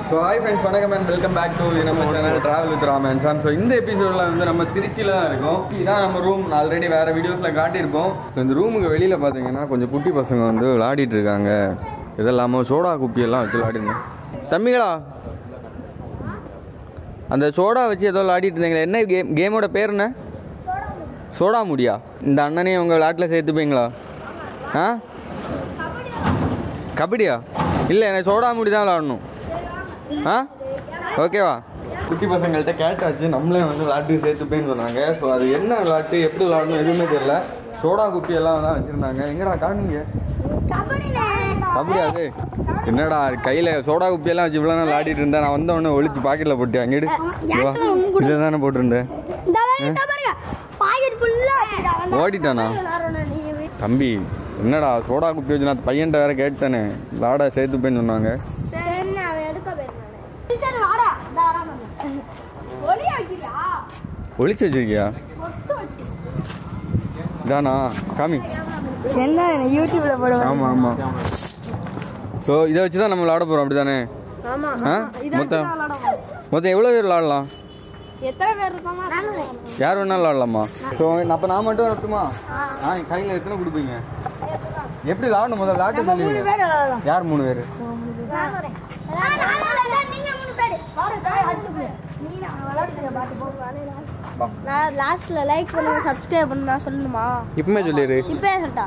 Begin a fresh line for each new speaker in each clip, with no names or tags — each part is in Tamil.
ஸோ ஹாய் ஃப்ரெண்ட்ஸ் வணக்கம் அண்ட் வெல்கம் பேக் டு நம்ம channel travel with Raman Sam so இந்த எபிசோடில் வந்து நம்ம திருச்சியில் தான் இருக்கோம் இதான் நம்ம ரூம் ஆல்ரெடி வேறு வீடியோஸில் காட்டியிருப்போம் ஸோ இந்த ரூமுக்கு வெளியில் பார்த்தீங்கன்னா கொஞ்சம் குட்டி பசங்க வந்து விளையாடிட்டு இருக்காங்க இதெல்லாமல் சோடா குப்பியெல்லாம் வச்சு விளையாடிருந்தோம் தம்பிகளா அந்த சோடா வச்சு ஏதோ விளையாடிட்டு இருந்தீங்களா என்ன கேம் கேமோட பேர் என்ன சோடா முடியா இந்த அண்ணனையும் உங்கள் விளையாட்டில் சேர்த்துப்பீங்களா ஆ கபடியா இல்லை எனக்கு சோடா முடி தான் விளாடணும் ஆ ஓகேவா குட்டி பசங்கள்ட்ட கேட்டாச்சு நம்மளே வந்து விளாட்டு சேர்த்துப்பேன்னு சொன்னாங்க ஸோ அது என்ன விளாட்டு எப்படி விளாடணும் எதுவுமே தெரியல சோடா குப்பி எல்லாம் தான் வச்சுருந்தாங்க எங்கடா காணுங்க கபடி அது என்னடா கையில் சோடா குப்பியெல்லாம் வச்சு இவ்வளோ நாள் விளாடிட்டு இருந்தேன் நான் வந்த உடனே ஒழிச்சு பாக்கெட்டில் போட்டேன் அங்கேடு இதை தானே போட்டிருந்தேன் ஓடிட்டானா தம்பி என்னடா சோடா குப்பி வச்சு நான் பையன்ட்ட வேற கேட்டேனே விளாட சேர்த்துப்பேன்னு சொன்னாங்க ஒளிச்சு வச்சிருக்கியா இதானா காமி
என்ன யூடியூப்ல போடுவேன்
ஆமா ஆமா ஸோ இதை வச்சு தான் நம்ம விளாட போறோம் அப்படிதானே
ஆமா
ஆ மொத்தம் மொத்தம் எவ்வளோ பேர் விளாடலாம்
எத்தனை பேர் இருக்காங்க
யார் வேணாலும் விளாடலாமா ஸோ அப்போ நான் மட்டும் வரட்டுமா ஆ கையில் எத்தனை கொடுப்பீங்க எப்படி விளாடணும் முதல்ல விளாட்டு சொல்லுவீங்க
பேர் விளையாடலாம்
யார் மூணு பேர்
நான் லாஸ்ட்ல லைக் பண்ணுங்க சப்ஸ்கிரைப் பண்ணுங்க சொல்லணுமா
இப்பவுமே சொல்லிடு
இப்பயே சொல்லிட்டா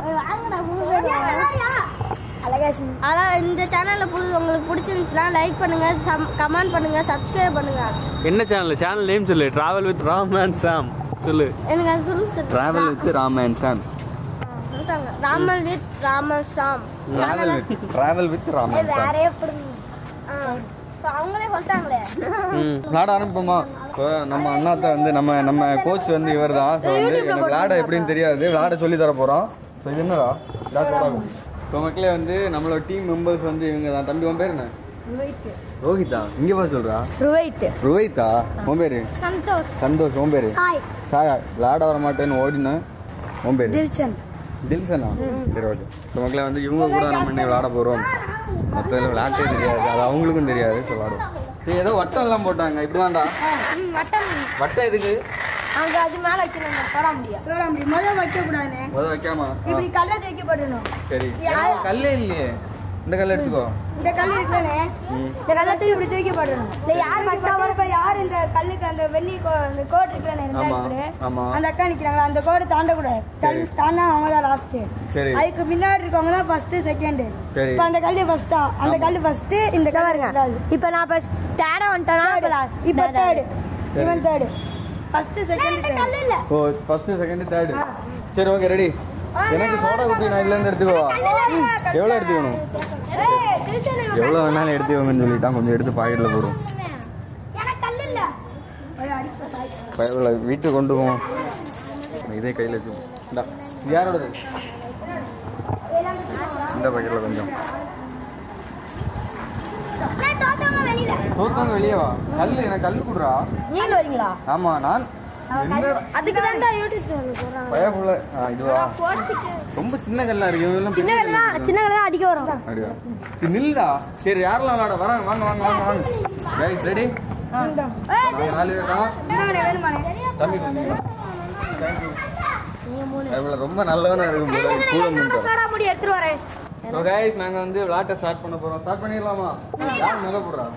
அதான் இந்த சேனல்ல புது உங்களுக்கு பிடிச்சிருந்துச்சுன்னா லைக் பண்ணுங்க கமெண்ட் பண்ணுங்க சப்ஸ்கிரைப் பண்ணுங்க
என்ன சேனல் சேனல் நேம் சொல்லு travel with Ram and Sam சொல்லு
எனக்கு அது சொல்லி
travel with Ram and Sam
சொல்லிட்டாங்க ராமல் வித் ராமல் Sam
travel with travel with Ram and Sam
ஆ, அவங்களே சொல்லிட்டாங்களே
ம்
விளாட ஆரம்பிப்போமா இப்போ நம்ம அண்ணாத்த வந்து நம்ம நம்ம கோச் வந்து இவர் தான் ஸோ வந்து எனக்கு விளாட எப்படின்னு தெரியாது விளாட சொல்லி தர போகிறோம் ஸோ இது என்னடா ஸோ மக்களே வந்து நம்மளோட டீம் மெம்பர்ஸ் வந்து இவங்க தான் தம்பி உன் பேர் என்ன ரோஹிதா இங்கே போய் சொல்றா
ருவைட்
ரோஹிதா உன் பேரு
சந்தோஷ்
சந்தோஷ் உன் பேரு
சாய்
சாயா விளாட வர மாட்டேன்னு ஓடினேன் உன் பேரு
தில்சன்
தில்சனா சரி ஓகே ஸோ மக்களே வந்து இவங்க கூட நம்ம இன்னைக்கு விளாட போகிறோம் மொத்தத்தில் விளாட்டே தெரியாது அது அவங்களுக்கும் தெரியாது ஸோ விளாடுவோம் சரி ஏதோ வட்டம் எல்லாம் போட்டாங்க இப்படிதான்டா
மட்டன்
வட்டம் எதுக்கு
அங்க அது மேல வைக்கணும் போட முடியாது
சோடா முடி முதல் வைக்க கூடாது
முத வைக்காமா ஆ,
இப்படி கல்ல தூக்கி போடணும்
சரி ஏன்னா, கல்லே இல்லையே இந்த கல் எடுத்துக்கோ
இந்த கல் இருக்குதானே
ம்.
இந்த கல்லத்தை இப்படி தூக்கி போடணும் இல்ல யார் வச்சாலும் இப்ப யார் இந்த கல்லுக்கு அந்த வெள்ளி கோ- அந்த கோடு இருக்குதானே
ஆமா,
ரெண்டாயிரம் கோடு
ஆமா.
அந்த அக்கா நிக்கிறாங்களா அந்த கோடு தாண்டக்கூடாது
சரி.
தாண்டா அவங்க தான் லாஸ்ட்
சரி
அதுக்கு முன்னாடி இருக்கவங்க தான் ஃபர்ஸ்ட் செகண்ட்
சரி
இப்ப அந்த கல்லு ஃபர்ஸ்டா அந்த
ஆமா.
கல்லு ஃபர்ஸ்ட் இந்த கல்லு ரெண்டாவது
இப்ப நான் இப்ப தேட வந்துட்டேன்னா இப்ப last.
இப்ப தேர்டு
சரி.
இவன் தேர்டு ஃபர்ஸ்ட் செகண்ட் கல்லு இல்ல
ஓ ஃபர்ஸ்ட் செகண்ட் தேர்டு சரி ஓகே ரெடி எனக்கு சோடா குப்பி நான் இல்லைன்னு எடுத்துக்கோவா எவ்வளோ எடுத்துக்கணும் எவ்வளோ வேணாலும் எடுத்துக்கோங்கன்னு சொல்லிட்டான் கொஞ்சம் எடுத்து பாக்கெட்டில் போடுவோம்
எனக்கு கல்லு இல்ல
பயவில் வீட்டுக்கு கொண்டு போவோம் இதே கையில் வச்சு இந்தா இது யாரோடது இந்த பாக்கெட்டில் கொஞ்சம் தோத்தாங்க வெளியே வா கல் எனக்கு கல் கொடுறா
நீங்க வரீங்களா
ஆமா நான் என்னடா
அதுக்கு தான் யூடியூப் சேனல் போடுறாங்க
பயப்புள்ள ஆ, இதுவா ரொம்ப சின்ன கல்லா இருக்கு இதெல்லாம்
சின்ன
பெரிய
கல்லா
கல்லு.
சின்ன கல்லா அடிக்க வரும்
அப்படியா இது நில்லுடா சரி யாரெல்லாம் விளாட வராங்க வாங்க வாங்க வாங்க வாங்க கைஸ் ரெடி நாலு பேரா தம்பி பயப்புள்ள ரொம்ப நல்லவனா இருக்கும் போல கூட முன்னுட்டு
சோடா முடி எடுத்துட்டு வரேன்
ஸோ கைஸ் நாங்க வந்து விளாட்ட ஸ்டார்ட் பண்ண போறோம் ஸ்டார்ட் பண்ணிடலாமா யார் முத போடுறா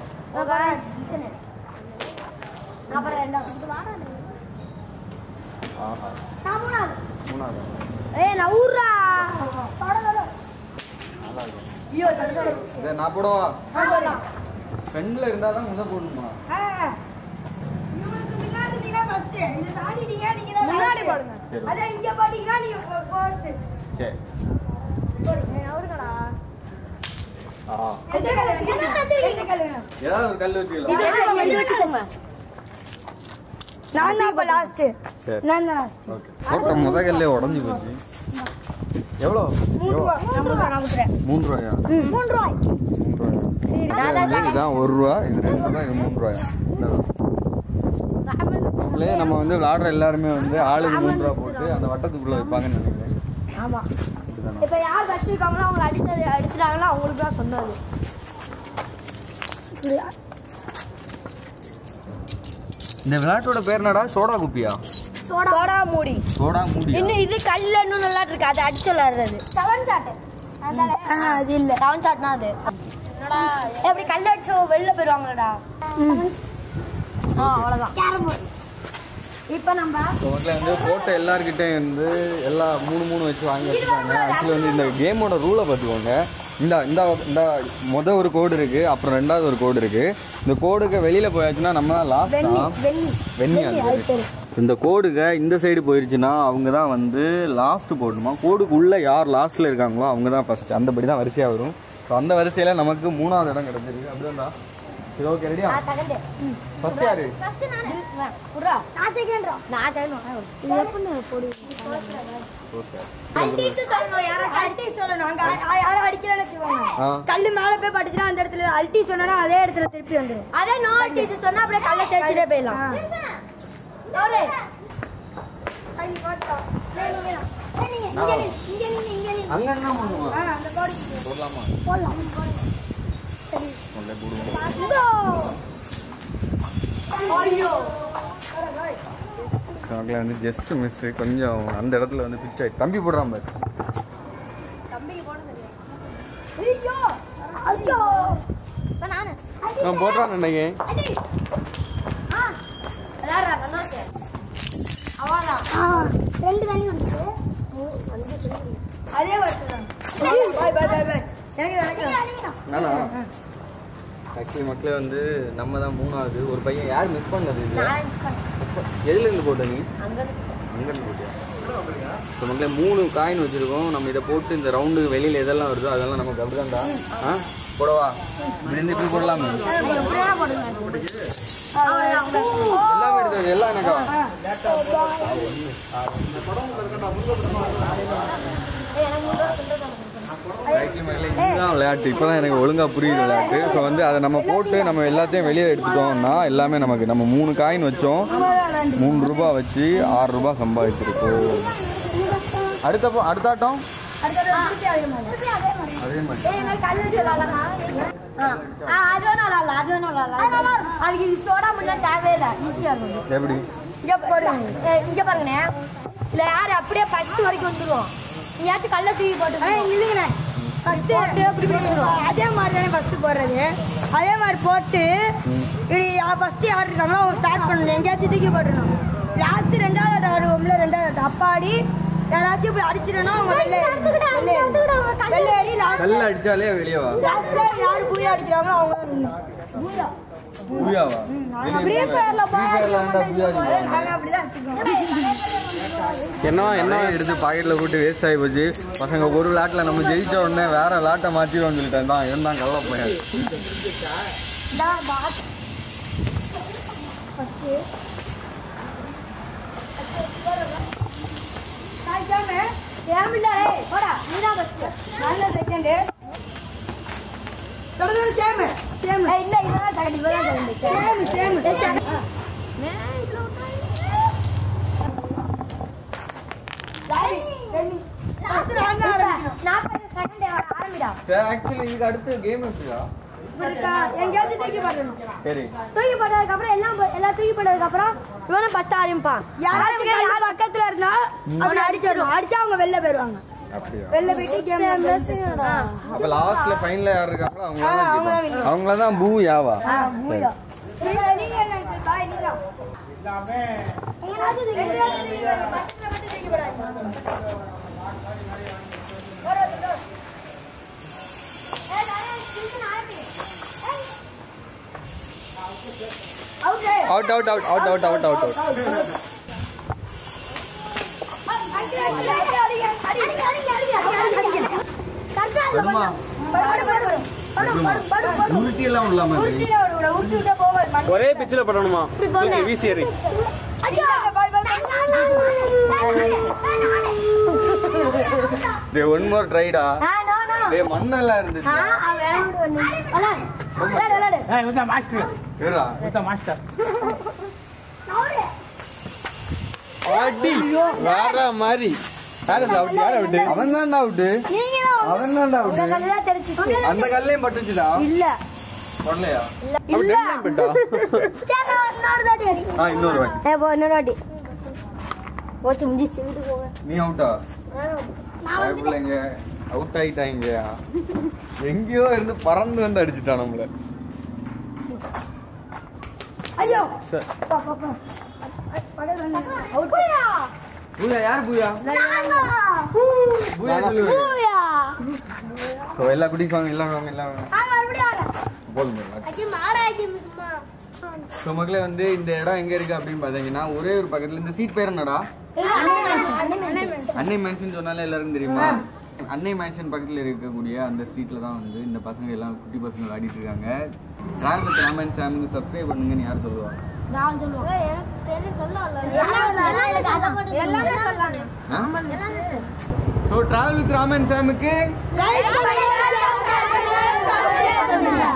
அப்புறம் ரெண்டாவது
ஆஹா
நான் மூணாவது
மூணாவது
ஏய் நான் ஊர்ரா
நல்லா இருக்கும் இதை நான் போடவா ஃப்ரெண்ட்ல இருந்தா தான் முத போடணுமா
முன்னாடி போடுங்க
சரி
அதான் இங்க பாத்தீங்கன்னா நீ ஃபோர்த்
சரி
அவருக்கடா
ஆ
எந்த கல்லு எந்த கல்லு
ஏதாவது ஒரு கல் வச்சுக்கலாம்
இது வச்சுக்கோங்க, இது வச்சுக்கோங்க
நான் தான் இப்ப லாஸ்ட்
சரி
நான் தான் லாஸ்ட்
ஓகே போட்ட முத கல்லே உடஞ்சி போச்சு எவ்வளோ
மூணு ரூபா நான் மூணு ரூபா நான் கொடுக்குறேன்
மூணு ரூபாயா
மூணு ரூபாய்
மூணு ரூபாயா இதுதான் ஒரு ரூபா இது ரெண்டு ரூபா இது மூணு ரூபாயா நம்மளே நம்ம வந்து விளாடுற எல்லாருமே வந்து ஆளுக்கு மூணு ரூபா போட்டு அந்த வட்டத்துக்குள்ள வைப்பாங்கன்னு நினைக்கிறேன்
ஆமா
அப்படிதானே
இப்ப யார் வச்சிருக்காங்களோ அவங்க அடிச்சது அடிச்சிட்டாங்கன்னா அவங்களுக்கு தான் சொந்தம் அது
இந்த விளையாட்டோட பேர் என்னடா சோடா குப்பியா
சோடா மூடி
சோடா மூடி
இன்னும் இது கல்ல இன்னும் நல்லா இருக்கு அது அடிச்சு விளையாடுறது செவன் சாட்
அது இல்ல
செவன் சாட்னா அது எப்படி கல்ல அடிச்சு வெளில போயிருவாங்களடா ஆ அவ்வளவுதான் இப்ப நம்ம
மக்களே வந்து போட்டோ எல்லார்கிட்டே வந்து எல்லா மூணு மூணு வச்சு வாங்கி வச்சுருக்காங்க ஆக்சுவலி வந்து இந்த கேமோட ரூலை பார்த்துக்கோங்க இந்த இந்த இந்த முத ஒரு கோடு இருக்கு அப்புறம் ரெண்டாவது ஒரு கோடு இருக்கு இந்த கோடுக்கு வெளியில போயாச்சுன்னா நம்ம லாஸ்ட் வெண்ணி அது பேரு. இந்த கோடுக இந்த சைடு போயிருச்சுன்னா அவங்க தான் வந்து லாஸ்ட் போடணுமா கோடுக்கு உள்ள யார் லாஸ்ட்ல இருக்காங்களோ அவங்க தான் ஃபர்ஸ்ட் அந்தபடி தான் வரிசையா வரும் ஸோ அந்த வரிசையில நமக்கு மூணாவது இடம் கிடைச்சிருக்கு அப்படிதான்டா சரி ஓகே ரெடியா
செகண்ட்
ஃபர்ஸ்ட் யாரு
ஃபர்ஸ்ட் நானு புறா நான் செகண்ட்ரா நான் செகண்ட் இது எப்படி போடு
ஓகே
அல்டிஸ் சொல்லணும் யாரா
அல்டி சொல்லணும் அங்க யா- யாரும் அடிக்கலன்னு வச்சுக்கோங்க
ஆ
கல்லு மேல போய் பட்டுச்சுன்னா அந்த இடத்துல அல்டி சொன்னா அதே இடத்துல திருப்பி வந்துடும்
அதே நோ அல்டிஸ் சொன்னா அப்படியே கல்ல தேய்ச்சிட்டே போயிடலாம்
அவரே
அங்க என்ன பண்ணுவோம்
அந்த கோடி
போடலாமா
போடலாம்
முதல்ல போடுவோம்
ஐயோ
அவங்கள வந்து ஜஸ்ட் மிஸ் கொஞ்சம் அந்த இடத்துல வந்து பிச் ஆயிடுச்சு தம்பி போடுறான் பாரு
தம்பிக்கு போட தெரியும் ஐயோ ஐயோ இப்ப நானு
நான் போடுறான் நினைக்கிறேன்
ஆ விளையாடுறா நல்லா இருக்கு அவாடா
ரெண்டு தண்ணி வந்துச்சு அதே வருஷம் பாய் பாய் பாய் பாய் எனக்கு எனக்கு
நானா ஆக்சுவலி மக்களே வந்து நம்ம தான் மூணாவது ஒரு பையன் யார் மிஸ் பண்ணது இது
நான் miss பண்ணேன்.
எதுல இருந்து போட்ட நீ
அங்க இருக்கு.
அங்க இருந்து போட்டியா ஸோ மக்களே மூணு காயின் வச்சிருக்கோம் நம்ம இதை போட்டு இந்த ரவுண்டுக்கு வெளியில எதெல்லாம் வருதோ அதெல்லாம் நமக்கு அப்படிதான்டா ஆ போடவா இப்படி இருந்து இப்படி போடலாமே
எப்படியா போடுங்க
எல்லாமே எடுத்து எல்லாம் எனக்கா Actually மக்களே, இதுதான் விளையாட்டு இப்பதான் எனக்கு ஒழுங்கா புரியுது விளையாட்டு ஸோ வந்து அதை நம்ம போட்டு நம்ம எல்லாத்தையும் வெளியே எடுத்துட்டோம்னா எல்லாமே நமக்கு நம்ம மூணு காயின் வச்சோம் மூணு ரூபாய் வச்சு ஆறு ரூபாய் சம்பாதிச்சிருக்கோம் அடுத்த போ- அடுத்த ஆட்டம் அதே மாதிரி
ஏய், எனக்கு கல்லு வச்சு விளையாடலாமா? ஆ. ஆ, அது வேணா விளையாடலாம், அது வேணா விளையாடலாம். அதுக்கு இது சோடா முடியலாம் தேவையில்லை ஈஸியா இருக்கும்
எப்படி
இங்க பாருங்க ஏய், இங்க பாருங்கண்ணே இல்ல யாரு அப்படியே பத்து வரைக்கும் வந்துருவோம் நீயாச்சும் கல்ல தூக்கி போட்டு
இல்லைங்கண்ணே
ஃபர்ஸ்ட் அப்படியே அப்படி போட்டுருவோம்
அதே மாதிரி தானே ஃபர்ஸ்ட் போடுறது அதே மாதிரி போட்டு இப்படி ஃபர்ஸ்ட் யார் இருக்காங்களோ அவங்க ஸ்டார்ட் பண்ணணும் எங்கேயாச்சும் தூக்கி போட்டுடணும் லாஸ்ட் ரெண்டாவது ஆட்டம் ஆடுவோம்ல ரெண்டாவது ஆட்டம் அப்பாடி யாராச்சும் இப்படி அடிச்சிடணும் அவங்க வெளில
எடுத்துக்கிட்டு, அங்க எடுத்துக்கிட்டு அவங்க கல்லு
வெளில ஏறி லாஸ்ட்
கல் அடிச்சாலே வெளியே வா
லாஸ்ட்ல யார் பூயா அடிக்கிறாங்களோ அவங்க தான் winner. பூயா
பூயாவா
Free Fireல
ஃப்ரீ ஃபயர்ல இருந்தா பூயா அடிப்பாங்க.
நாங்க அப்படிதான் அடிச்சுக்கோம்
என்ன என்ன
என்ன எடுத்து பாக்கெட்ல போட்டு வேஸ்ட் ஆகி போச்சு பசங்க ஒரு விளாட்ல நம்ம ஜெயிச்ச உடனே வேற விளாட்டை மாத்திடுவோம் சொல்லிட்டேன் தான் இருந்தான் கல்ல பையன்
ஏமில்ல, ஏய், போடா, நீதான் first.
நல்ல செகண்ட் தொடர்ந்து சேம் சேம்
ஏய், இல்ல, இவதான் second, இவதான் second.
சேம் சேம்
ஏய், second. ஏய், இதுல விட்டுறாதீங்க. Last round தான். நான் போய் second ஆரம்பிடா
ஆக்சுவலி இதுக்கு அடுத்து கேம் இருக்குதா
எங்கேயாச்சும் தூக்கி போடணும்
சரி
தூக்கி போட்டதுக்கு அப்புறம் எல்லாம் போ- எல்லாம் தூக்கி போட்டதுக்கு அப்புறம் இவனும் ஃபர்ஸ்ட் ஆரம்பிப்பான்
யாராச்சும் யார் பக்கத்துல இருந்தா அவனை அடிச்சிடணும் அடிச்சா அவங்க வெளில போயிருவாங்க
அப்படியா
வெளில போயிட்டு கேம்
அப்ப லாஸ்ட்ல ஃபைனல்ல யார் இருக்காங்களோ அவங்க
ஆ,
தான்
அவங்க தான்
ஜெயிப்பாங்க. அவங்கள தான் பூ யாவா சரி.
நீங்க என்ன பாய் நீங்க எங்கனாச்சும் தூக்கி போடுங்க. பக்கத்துல மட்டும் தூக்கி போடாதீங்க. Out ஏ.
Out out out out out out out out
அடி, அடி, அடி, அடி, அடி, அடி, அடி, அடி, அடி, அடி, அடி, அடி. கரெக்டா இல்ல,
வருமா?
படு, படு, படு, படு. படு, படு, படு, படு.
உருட்டி எல்லாம் விடலாமா இது?
உருட்டில விட கூடாது, உருட்டி விட்டா போகாது, மண்ணு.
ஒரே பிச்சில் பண்ணணுமா தூக்கி வீசி எறி
ஐயோ, பாய், பாய், பாய்.
டேய் ஒன் மோர் ட்ரைடா
ஆ நோ நோ
டேய் மண்ணெல்லாம் இருந்துச்சு
ஆ அவன் விளையாடு ஒண்ணு விளையாடு விளையாடு விளையாடு
ஏடா
அடி வேற மாதிரி யார் அந்த அவுட் யார் அவுட்
அவன் தான்டா அவுட்டு
நீங்க தான்
அவன் தான்டா
உங்க
அவுட்டு
கல்லு தான் தெரிஞ்சிச்சு
அந்த கல்லையும் பட்டுச்சுடா
இல்ல
பண்ணலையா
இல்ல
போயிட்டா
சரி, நான் இன்னொரு தாட்டி அடி.
ஆ இன்னொரு வாட்டி
ஏ போ இன்னொரு வாட்டி போச்சு முடிஞ்சிச்சு வீட்டுக்கு போங்க
நீ அவுட்டா பிள்ளைங்க அவுட் ஆயிட்டாங்க எங்கேயோ இருந்து பறந்து வந்து அடிச்சுட்டான் நம்மள
ஐயோ
சரி.
பா, பா, பா. படம் வந்து.
பூயா
பூயா யார் பூயா
நாங்க.
பூயா சொல்லு.
பூயா.
So, எல்லா குட்டிஸ் வாங்க எல்லாம் வாங்க எல்லாம் வாங்க
ஆ, மறுபடியும் வாங்க.
போதும் போதும்.
அக்கி மாடாக்கி சும்மா
ஸோ மக்களே வந்து இந்த இடம் எங்க இருக்கு அப்படின்னு பாத்தீங்கன்னா ஒரே ஒரு பக்கத்துல இந்த சீட் பேர் என்னடா அன்னை மேன்ஷன் சொன்னாலே எல்லாருக்கும் தெரியுமா அன்னை மேன்ஷன் பக்கத்துல இருக்கக்கூடிய அந்த ஸ்ட்ரீட்ல தான் வந்து இந்த பசங்க எல்லாம் குட்டி பசங்க விளையாடிட்டு இருக்காங்க டிராவல் வித் ராமன் சாமிக்கு சப்ஸ்கிரைப் பண்ணுங்கன்னு யார் சொல்லுவா
நான் சொல்லுவேன் எனக்கு தெரியும் சொல்ல எல்லாமே சொல்லாங்க
ஸோ டிராவல் வித் ராமன் சாமுக்கு
லைக் பண்ணுங்க, ஷேர் பண்ணுங்க.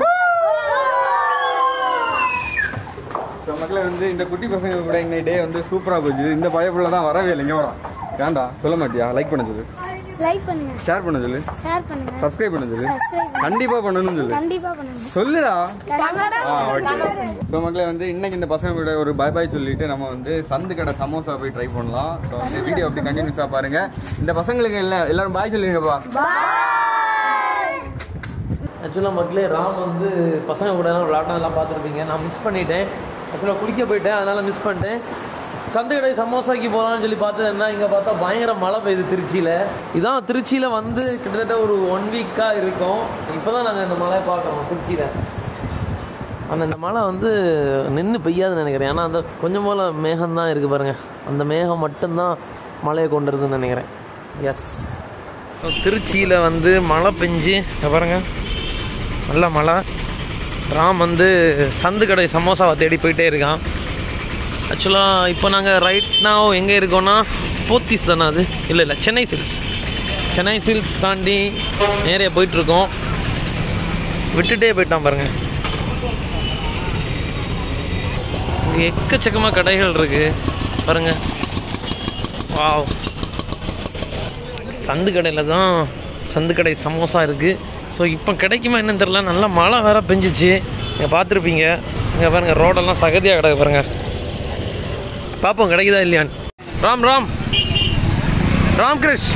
ஸோ மக்களே வந்து இந்த குட்டி பசங்க கூட இன்னைக்கு டே வந்து சூப்பரா போச்சு இந்த பயப்புள்ள தான் வரவே இல்லை இங்க வரா ஏன்டா சொல்ல மாட்டியா லைக் பண்ண சொல்லு
லைக் பண்ணுங்க
ஷேர் பண்ண சொல்லு
ஷேர் பண்ணுங்க
சப்ஸ்கிரைப் பண்ண சொல்லு
Subscribe பண்ணுங்க.
கண்டிப்பா பண்ணணும்னு சொல்லு
கண்டிப்பா பண்ணுங்க
சொல்லுடா
கன்னடா
ஆ ஓகே ஸோ மக்களே வந்து இன்னைக்கு இந்த பசங்க கூட ஒரு பை பாய் சொல்லிட்டு நம்ம வந்து சந்து கடை சமோசா போய் ட்ரை பண்ணலாம் ஸோ இந்த வீடியோ அப்படி கண்டினியூஸாக பாருங்க இந்த பசங்களுக்கு எல்லாம் எல்லாரும் பாய் சொல்லுங்கப்பா
ஆக்சுவலாக மக்களே ராம் வந்து பசங்க கூட எல்லாம் விளாட்டம் எல்லாம் பார்த்துருப்பீங்க நான் மிஸ் பண்ணிட்டேன் ஆக்சுவலாக குளிக்க போயிட்டேன் அதனால மிஸ் பண்ணிட்டேன் சந்தைக்கடை சமோசாக்கு போகலாம்னு சொல்லி பார்த்ததுன்னா இங்கே பார்த்தா பயங்கர மழை பெய்யுது திருச்சியில் இதான் திருச்சியில் வந்து கிட்டத்தட்ட ஒரு ஒன் வீக்காக இருக்கும் இப்போ தான் நாங்கள் இந்த மழையை பார்க்குறோம் திருச்சியில் ஆனால் இந்த மழை வந்து நின்று பெய்யாதுன்னு நினைக்கிறேன் ஏன்னா அந்த கொஞ்சம் போல் மேகம் தான் இருக்குது பாருங்கள் அந்த மேகம் மட்டும்தான் மழையை கொண்டு இருக்குன்னு நினைக்கிறேன் எஸ் திருச்சியில் வந்து மழை பெஞ்சு இங்க பாருங்க நல்ல மழை ராம் வந்து சந்து கடை சமோசாவை தேடி போயிட்டே இருக்கான் ஆக்சுவலாக இப்போ நாங்கள் ரைட் நான் எங்கே இருக்கோன்னா போத்தீஸ் தானே அது இல்லை இல்லை சென்னை சில்ஸ் சென்னை சில்ஸ் தாண்டி நேரே போயிட்டுருக்கோம் விட்டுட்டே போயிட்டான் பாருங்க இங்க எக்கச்சக்கமாக கடைகள் இருக்குது பாருங்க வாவ் சந்து கடையில் தான் சந்து கடை சமோசா இருக்குது ஸோ இப்போ கிடைக்குமா என்னன்னு தெரில நல்லா மழை வேற பெஞ்சிச்சு நீங்கள் பார்த்துருப்பீங்க இங்கே பாருங்க ரோடெல்லாம் சகதியாக கிடக்கு பாருங்க பார்ப்போம் கிடைக்குதா இல்லையான்னு ராம் ராம் ராம் கிருஷ்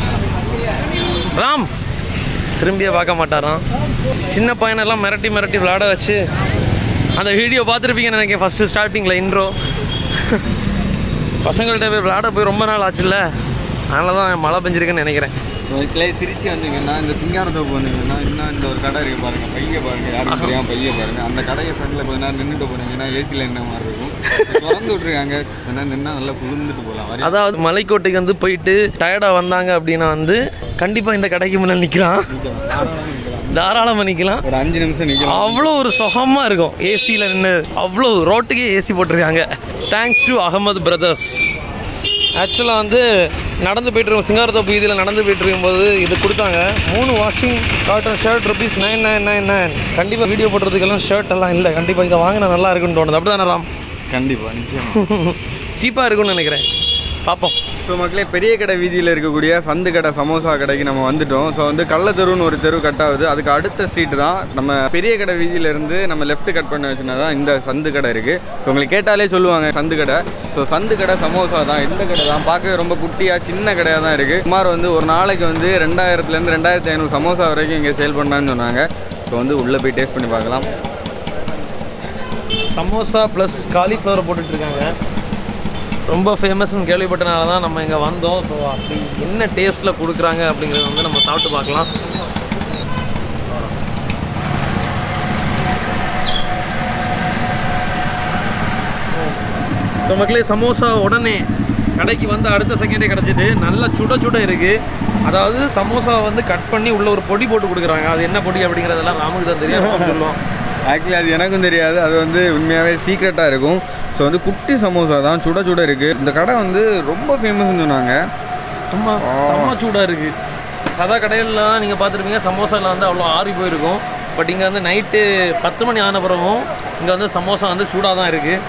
ராம் திரும்பியே பார்க்க மாட்டாராம் சின்ன பையனெல்லாம் மிரட்டி மிரட்டி விளாட வச்சு அந்த வீடியோ பார்த்துருப்பீங்கன்னு நினைக்கிறேன் ஃபஸ்ட்டு ஸ்டார்டிங்கில் இன்ட்ரோ பசங்கள்கிட்ட போய் விளாட போய் ரொம்ப நாள் ஆச்சுல்ல அதனால தான் மழை பெஞ்சிருக்குன்னு நினைக்கிறேன்
கிளை திருச்சி வந்தீங்கன்னா இந்த சிங்காரத்தோப்பு வந்தீங்கன்னா இன்னும் இந்த ஒரு கடை இருக்கு பாருங்க பைய பாருங்க யாரும் தெரியாம பைய பாருங்க அந்த கடையை ஃப்ரெண்ட்ல கொஞ்ச நேரம் நின்றுட்டு போனீங்கன்னா ஏசியில் என்ன மாதிரி இருக்கும் திறந்து விட்டுருக்காங்க ஏன்னா நின்னா நல்லா குளிர்ந்துட்டு போகலாம் வரி
அதாவது மலைக்கோட்டைக்கு வந்து போயிட்டு டயர்டாக வந்தாங்க அப்படின்னா வந்து கண்டிப்பாக இந்த கடைக்கு முன்னாடி நிற்கலாம் தாராளமாக நிற்கலாம்
ஒரு அஞ்சு நிமிஷம் நிக்கலாம்
அவ்வளோ ஒரு சுகமாக இருக்கும் ஏசியில் நின்று அவ்வளோ ரோட்டுக்கே ஏசி போட்டிருக்காங்க தேங்க்ஸ் டு அகமது பிரதர்ஸ் ஆக்சுவலாக வந்து நடந்து போயிட்டு இருக்கோம் சிங்காரத்தோப்பு வீதியில் நடந்து போயிட்டு இருக்கும்போது இது கொடுத்தாங்க மூணு washing cotton shirt rupees nine nine nine nine கண்டிப்பாக வீடியோ போடுறதுக்கெல்லாம் ஷர்ட் எல்லாம் இல்லை கண்டிப்பாக இதை வாங்கினா நல்லா இருக்குன்னு தோணுது அப்படி தானே ராம்
கண்டிப்பா நிச்சயமா
சீப்பாக இருக்கும்னு நினைக்கிறேன் பார்ப்போம்
ஸோ மக்களே பெரிய கடை வீதியில் இருக்கக்கூடிய சந்து கடை சமோசா கடைக்கு நம்ம வந்துட்டோம் ஸோ வந்து கள்ளத்தெருன்னு ஒரு தெரு கட் ஆகுது அதுக்கு அடுத்த ஸ்ட்ரீட் தான் நம்ம பெரிய கடை வீதியில இருந்து நம்ம லெஃப்ட் கட் பண்ண வச்சுனா தான் இந்த சந்து கடை இருக்குது ஸோ உங்களுக்கு கேட்டாலே சொல்லுவாங்க சந்து கடை ஸோ சந்து கடை சமோசா தான் இந்த கடை தான் பார்க்கவே ரொம்ப குட்டியாக சின்ன கடையாக தான் இருக்குது சுமார் வந்து ஒரு நாளைக்கு வந்து ரெண்டாயிரத்துலேருந்து ரெண்டாயிரத்தி ஐநூறு சமோசா வரைக்கும் இங்கே சேல் பண்ணான்னு சொன்னாங்க ஸோ வந்து உள்ளே போய் டேஸ்ட் பண்ணி பார்க்கலாம்
சமோசா ப்ளஸ் காலிஃப்ளவர் போட்டுட்ருக்காங்க ரொம்ப ஃபேமஸ்னு கேள்விப்பட்டனால தான் நம்ம இங்கே வந்தோம் ஸோ அப்படி என்ன டேஸ்ட்டில் கொடுக்குறாங்க அப்படிங்கிறத வந்து நம்ம சாப்பிட்டு பார்க்கலாம் ஸோ மக்களே சமோசா உடனே கடைக்கு வந்து அடுத்த செகண்டே கிடச்சிட்டு நல்லா சுட சுட இருக்குது அதாவது சமோசா வந்து கட் பண்ணி உள்ள ஒரு பொடி போட்டு கொடுக்குறாங்க அது என்ன பொடி அப்படிங்கிறதெல்லாம் ராமுக்கு தான் தெரியும் ராம் சொல்லுவோம்
ஆக்சுவலி அது எனக்கும் தெரியாது அது வந்து உண்மையாகவே சீக்ரெட்டாக இருக்கும் ஸோ வந்து குட்டி சமோசா தான் சுட சுட இருக்குது இந்த கடை வந்து ரொம்ப ஃபேமஸ்னு சொன்னாங்க
ஆமா செம்ம சூடாக இருக்குது சதா கடையிலலாம் நீங்கள் பார்த்துருப்பீங்க சமோசாவில் வந்து அவ்வளோ ஆறி போயிருக்கும் பட் இங்கே வந்து நைட்டு பத்து மணி ஆன பிறகும் இங்கே வந்து சமோசா வந்து சூடாக தான் இருக்குது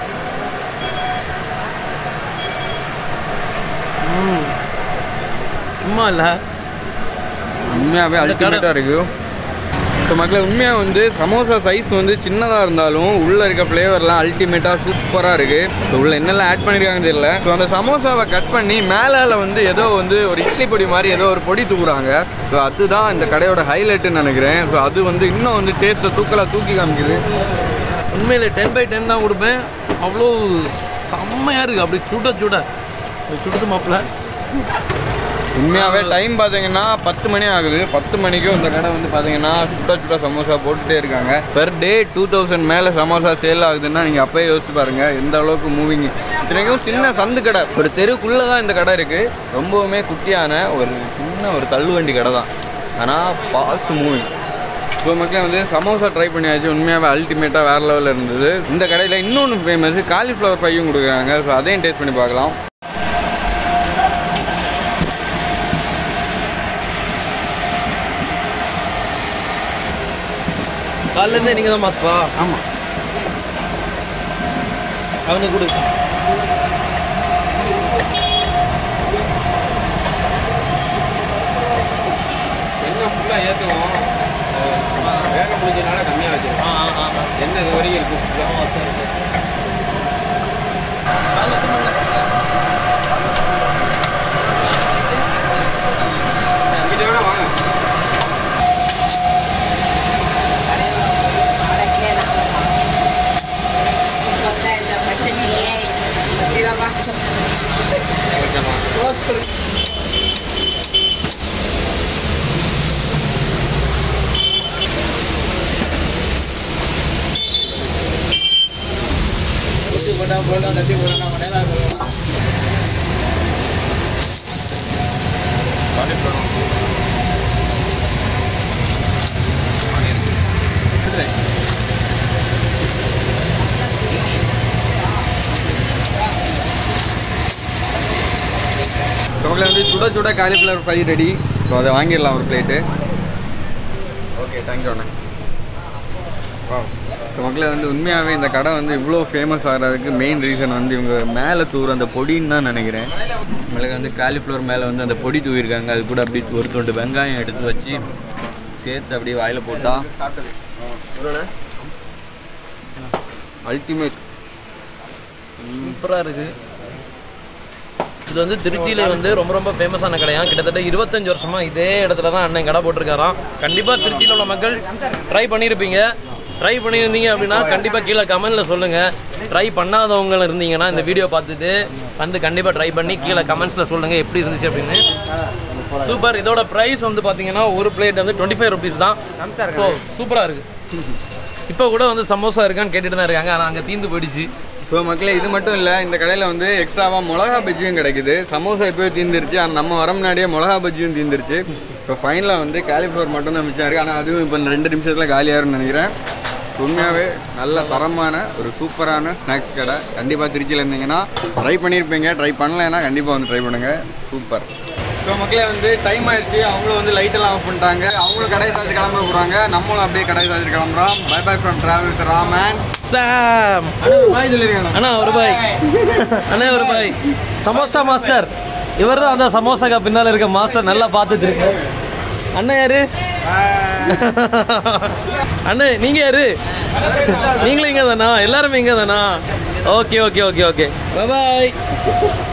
ம் சும்மா இல்லை
உண்மையாகவே
இந்த கடை-
அல்டிமேட்டாக இருக்குது ஸோ மக்களே உண்மையாக வந்து சமோசா சைஸ் வந்து சின்னதாக இருந்தாலும் உள்ளே இருக்க ஃப்ளேவர்லாம் அல்டிமேட்டாக சூப்பராக இருக்குது ஸோ உள்ள என்னெல்லாம் ஆட் பண்ணியிருக்காங்கன்னு தெரியல ஸோ அந்த சமோசாவை கட் பண்ணி மேலால வந்து ஏதோ வந்து ஒரு இட்லி பொடி மாதிரி ஏதோ ஒரு பொடி தூக்குறாங்க ஸோ அதுதான் இந்த கடையோட ஹைலைட்டுன்னு நினைக்கிறேன் ஸோ அது வந்து இன்னும் வந்து டேஸ்ட்டை தூக்கலாக தூக்கி காமிக்குது
உண்மையிலே டென் பை டென் தான் கொடுப்பேன் அவ்வளோ செம்மையாக இருக்குது அப்படி சுட சுட சுடுது மாப்பிள்ள
உண்மையாகவே டைம் பார்த்தீங்கன்னா பத்து மணி ஆகுது பத்து மணிக்கும் இந்த கடை வந்து பார்த்தீங்கன்னா சுட சுட சமோசா போட்டுட்டே இருக்காங்க பெர் டே டூ தௌசண்ட் மேலே சமோசா சேல் ஆகுதுன்னா நீங்கள் அப்போயே யோசிச்சு பாருங்கள் எந்த அளவுக்கு மூவிங் இத்தனைக்கும் சின்ன சந்து கடை ஒரு தெருக்குள்ளே தான் இந்த கடை இருக்குது ரொம்பவுமே குட்டியான ஒரு சின்ன ஒரு தள்ளுவண்டி கடை தான் ஆனால் ஃபாஸ்ட் மூவிங் ஸோ மக்களே வந்து சமோசா ட்ரை பண்ணியாச்சு உண்மையாகவே அல்டிமேட்டாக வேறு லெவலில் இருந்தது இந்த கடையில் இன்னொன்று ஃபேமஸ் காலிஃப்ளவர் ஃப்ரையும் கொடுக்குறாங்க ஸோ அதையும் டேஸ்ட் பண்ணி பார்க்கலாம்
காலையிலேருந்தே நீங்கள் தான் மாஸ்டரா
ஆமாம்
அவங்க கொடு
எண்ணெய் ஃபுல்லாக ஏற்றுவோம் வேக முடிஞ்சனால கம்மியாக வச்சிருக்கோம்
ஆ ஆ ஆ
எண்ணெய் இது வரைக்கும் இருக்கும்
ஆ சரி சரி காலைல எத்தனை மணிக்கு
இதை விட வாங்க நம்மள வந்து சுட சுட காலிஃப்ளவர் ஃப்ரை ரெடி ஸோ அதை வாங்கிடலாம் ஒரு பிளேட்டு ஓகே தேங்க்யூ அண்ணா ஸோ மக்களே வந்து உண்மையாகவே இந்த கடை வந்து இவ்வளோ ஃபேமஸ் ஆகிறதுக்கு மெயின் ரீசன் வந்து இவங்க மேலே தூர அந்த பொடின்னு தான் நினைக்கிறேன் நம்மளுக்கு வந்து காலிஃப்ளவர் மேலே வந்து அந்த பொடி தூவிருக்காங்க அது கூட அப்படி ஒரு தொண்டு வெங்காயம் எடுத்து வச்சு சேர்த்து அப்படியே வாயில் போட்டால் அல்டிமேட்
சூப்பராக இருக்குது இது வந்து திருச்சியில வந்து ரொம்ப ரொம்ப ஃபேமஸான கடையா கிட்டத்தட்ட இருபத்தஞ்சு வருஷமா இதே இடத்துல தான் அண்ணன் கடை போட்டிருக்காராம் கண்டிப்பாக திருச்சியில் உள்ள மக்கள் ட்ரை பண்ணியிருப்பீங்க ட்ரை பண்ணியிருந்தீங்க அப்படின்னா கண்டிப்பாக கீழே கமெண்ட்ல சொல்லுங்கள் ட்ரை பண்ணாதவங்க இருந்தீங்கன்னா இந்த வீடியோ பார்த்துட்டு வந்து கண்டிப்பாக ட்ரை பண்ணி கீழே கமெண்ட்ஸில் சொல்லுங்கள் எப்படி இருந்துச்சு அப்படின்னு சூப்பர் இதோட ப்ரைஸ் வந்து பார்த்தீங்கன்னா ஒரு பிளேட் வந்து டுவெண்ட்டி ஃபைவ் ருபீஸ் தான் ஸோ சூப்பராக இருக்குது இப்போ கூட வந்து சமோசா இருக்கான்னு கேட்டுட்டு தான் இருக்காங்க ஆனால் அங்கே தீந்து போயிடுச்சு
ஸோ மக்களே இது மட்டும் இல்லை இந்த கடையில் வந்து எக்ஸ்ட்ராவாக மிளகா பஜ்ஜியும் கிடைக்குது சமோசா இப்போயே தீந்துருச்சு ஆனால் நம்ம வர முன்னாடியே மிளகா பஜ்ஜியும் தீந்துருச்சு ஸோ ஃபைனலாக வந்து காலிஃப்ளவர் மட்டும் தான் மிச்சம் இருக்குது ஆனால் அதுவும் இப்போ ரெண்டு நிமிஷத்தில் காலியாகும்னு நினைக்கிறேன் உண்மையாகவே நல்ல தரமான ஒரு சூப்பரான ஸ்நாக்ஸ் கடை கண்டிப்பாக திருச்சியில் இருந்தீங்கன்னா ட்ரை பண்ணியிருப்பீங்க ட்ரை பண்ணலைன்னா கண்டிப்பாக வந்து ட்ரை பண்ணுங்கள் சூப்பர் ஸோ மக்களே வந்து டைம் ஆயிடுச்சு அவங்களும் வந்து லைட்டெல்லாம் ஆஃப் பண்ணிட்டாங்க அவங்களும் கடை சாய்ச்சி கிளம்ப போகிறாங்க நம்மளும் அப்படியே கடை சாய்ச்சி கிளம்புறோம் bye bye from travel with Raman
Sam
bye சொல்லியிருக்காங்க
அண்ணா ஒரு பாய் அண்ணா ஒரு பாய் சமோசா மாஸ்டர் இவர் தான் அந்த சமோசாக்கு பின்னால் இருக்க மாஸ்டர் நல்லா பார்த்துட்டு இருக்கு அண்ணன் யாரு அண்ணே நீங்க யாரு நீங்களும் இங்க தானா எல்லாருமே இங்க தானா ஓகே ஓகே ஓகே ஓகே பாய்